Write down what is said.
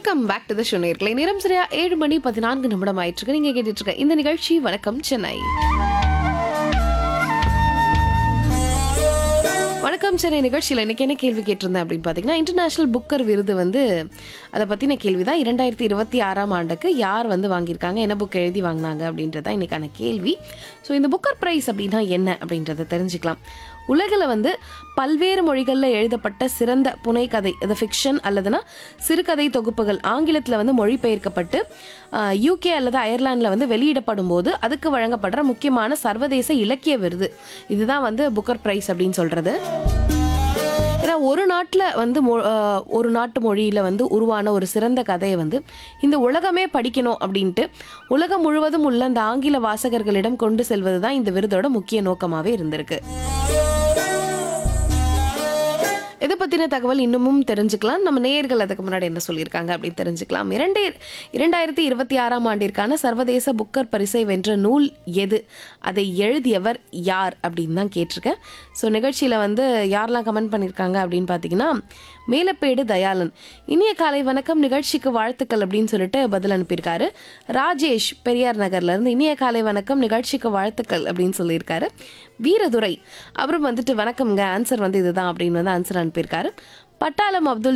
welcome back to the show நேர்களை நேரம் சரியா ஏழு மணி பதினான்கு நிமிடம் ஆயிட்டு இருக்கு நீங்க கேட்டுட்டு இருக்க இந்த நிகழ்ச்சி வணக்கம் சென்னை வணக்கம் சென்னை நிகழ்ச்சியில் இன்னைக்கு என்ன கேள்வி கேட்டிருந்தேன் அப்படின்னு பார்த்தீங்கன்னா இன்டர்நேஷனல் புக்கர் விருது வந்து அதை பற்றின கேள்வி தான் இரண்டாயிரத்தி இருபத்தி ஆறாம் ஆண்டுக்கு யார் வந்து வாங்கியிருக்காங்க என்ன புக் எழுதி வாங்கினாங்க அப்படின்றது தான் இன்னைக்கான கேள்வி ஸோ இந்த புக்கர் ப்ரைஸ் அப்படின்னா என்ன அப்படின்றத தெரிஞ்சுக்கலாம் உலகில் வந்து பல்வேறு மொழிகளில் எழுதப்பட்ட சிறந்த புனைக்கதை இது ஃபிக்ஷன் அல்லதுனா சிறுகதை தொகுப்புகள் ஆங்கிலத்தில் வந்து மொழிபெயர்க்கப்பட்டு யூகே அல்லது அயர்லாண்டில் வந்து வெளியிடப்படும் போது அதுக்கு வழங்கப்படுற முக்கியமான சர்வதேச இலக்கிய விருது இதுதான் வந்து புக்கர் ப்ரைஸ் அப்படின்னு சொல்கிறது ஏன்னா ஒரு நாட்டில் வந்து மொ- ஆஹ் ஒரு நாட்டு மொழியில் வந்து உருவான ஒரு சிறந்த கதையை வந்து இந்த உலகமே படிக்கணும் அப்படின்ட்டு உலகம் முழுவதும் உள்ள அந்த ஆங்கில வாசகர்களிடம் கொண்டு செல்வது தான் இந்த விருதோட முக்கிய நோக்கமாகவே இருந்திருக்கு இதை பற்றின தகவல் இன்னமும் தெரிஞ்சுக்கலாம் நம்ம நேயர்கள் அதுக்கு முன்னாடி என்ன சொல்லியிருக்காங்க அப்படின்னு தெரிஞ்சுக்கலாம் இரண்டு இரண்டாயிரத்தி இருபத்தி ஆறாம் ஆண்டிற்கான சர்வதேச புக்கர் பரிசை வென்ற நூல் எது அதை எழுதியவர் யார் அப்படின்னு தான் கேட்டிருக்கேன் ஸோ நிகழ்ச்சியில் வந்து யாரெல்லாம் கமெண்ட் பண்ணியிருக்காங்க அப்படின்னு பார்த்தீங்கன்னா மேலப்பேடு தயாளன் இனிய காலை வணக்கம் நிகழ்ச்சிக்கு வாழ்த்துக்கள் அப்படின்னு சொல்லிட்டு பதில் அனுப்பியிருக்காரு ராஜேஷ் பெரியார் நகர்ல இருந்து இனிய காலை வணக்கம் நிகழ்ச்சிக்கு வாழ்த்துக்கள் அப்படின்னு சொல்லியிருக்காரு வீரதுரை அவரும் வந்துட்டு வணக்கம்ங்க ஆன்சர் வந்து இதுதான் அப்படின்னு வந்து ஆன்சர் அனுப்பியிருக்காரு பட்டாளம் அப்துல்